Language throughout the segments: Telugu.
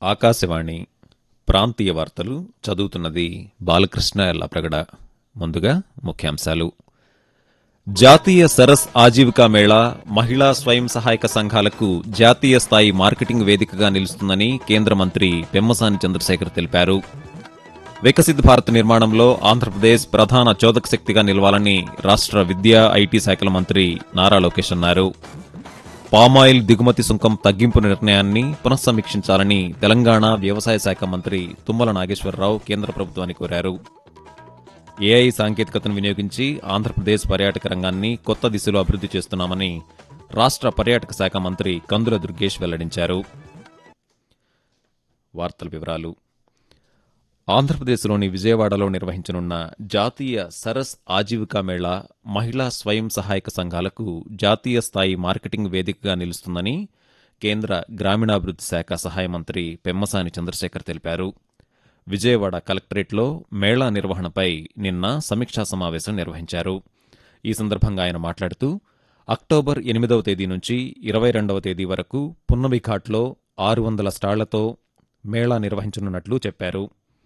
ఆకాశవాణి ప్రాంతీయ వార్తలు చదువుతున్నది బాలకృష్ణ ఎల్లప్రగడ ముందుగా ముఖ్యాంశాలు జాతీయ సరస్ ఆజీవికా మేళా మహిళా స్వయం సహాయక సంఘాలకు జాతీయ స్థాయి మార్కెటింగ్ వేదికగా నిలుస్తుందని కేంద్ర మంత్రి పెమ్మసాని చంద్రశేఖర్ తెలిపారు వికసిత్ భారత్ నిర్మాణంలో ఆంధ్రప్రదేశ్ ప్రధాన చోదక శక్తిగా నిలవాలని రాష్ట్ర విద్యా ఐటీ శాఖల మంత్రి నారా లోకేష్ అన్నారు పామాయిల్ దిగుమతి సుంకం తగ్గింపు నిర్ణయాన్ని పునఃసమీక్షించాలని తెలంగాణ వ్యవసాయ శాఖ మంత్రి తుమ్మల నాగేశ్వరరావు కేంద్ర ప్రభుత్వాన్ని కోరారు ఏఐ సాంకేతికతను వినియోగించి ఆంధ్రప్రదేశ్ పర్యాటక రంగాన్ని కొత్త దిశలో అభివృద్ధి చేస్తున్నామని రాష్ట్ర పర్యాటక శాఖ మంత్రి కందుల దుర్గేష్ వెల్లడించారు వార్తల వివరాలు ఆంధ్రప్రదేశ్లోని విజయవాడలో నిర్వహించనున్న జాతీయ సరస్ ఆజీవికా మేళా మహిళా స్వయం సహాయక సంఘాలకు జాతీయ స్థాయి మార్కెటింగ్ వేదికగా నిలుస్తుందని కేంద్ర గ్రామీణాభివృద్ధి శాఖ సహాయ మంత్రి పెమ్మసాని చంద్రశేఖర్ తెలిపారు విజయవాడ కలెక్టరేట్లో మేళా నిర్వహణపై నిన్న సమీక్షా సమావేశం నిర్వహించారు ఈ సందర్భంగా ఆయన మాట్లాడుతూ అక్టోబర్ ఎనిమిదవ తేదీ నుంచి ఇరవై రెండవ తేదీ వరకు పున్నమి ఘాట్లో ఆరు వందల స్టాళ్లతో మేళా నిర్వహించనున్నట్లు చెప్పారు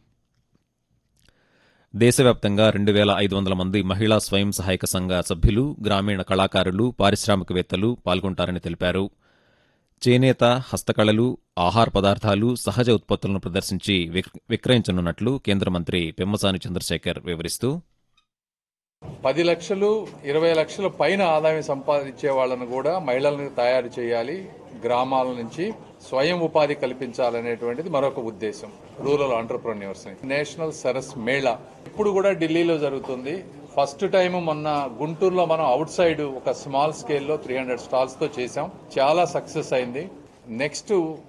దేశవ్యాప్తంగా రెండు వేల ఐదు వందల మంది మహిళా స్వయం సహాయక సంఘ సభ్యులు గ్రామీణ కళాకారులు పారిశ్రామికవేత్తలు పాల్గొంటారని తెలిపారు చేనేత హస్తకళలు ఆహార పదార్థాలు సహజ ఉత్పత్తులను ప్రదర్శించి విక్- విక్రయించనున్నట్లు కేంద్ర మంత్రి పెమ్మసాని చంద్రశేఖర్ వివరిస్తూ పది లక్షలు ఇరవై లక్షల పైన ఆదాయం సంపాదించే వాళ్ళను కూడా మహిళలను తయారు చేయాలి గ్రామాల నుంచి స్వయం ఉపాధి కల్పించాలనేటువంటిది మరొక ఉద్దేశం rural entrepreneurs national Saras Mela ఇప్పుడు కూడా ఢిల్లీలో జరుగుతుంది ఫస్ట్ టైం మొన్న గుంటూరులో మనం అవుట్ సైడ్ ఒక స్మాల్ స్కేల్లో త్రీ హండ్రెడ్ స్టాల్స్ తో చేసాం చాలా సక్సెస్ అయింది నెక్స్ట్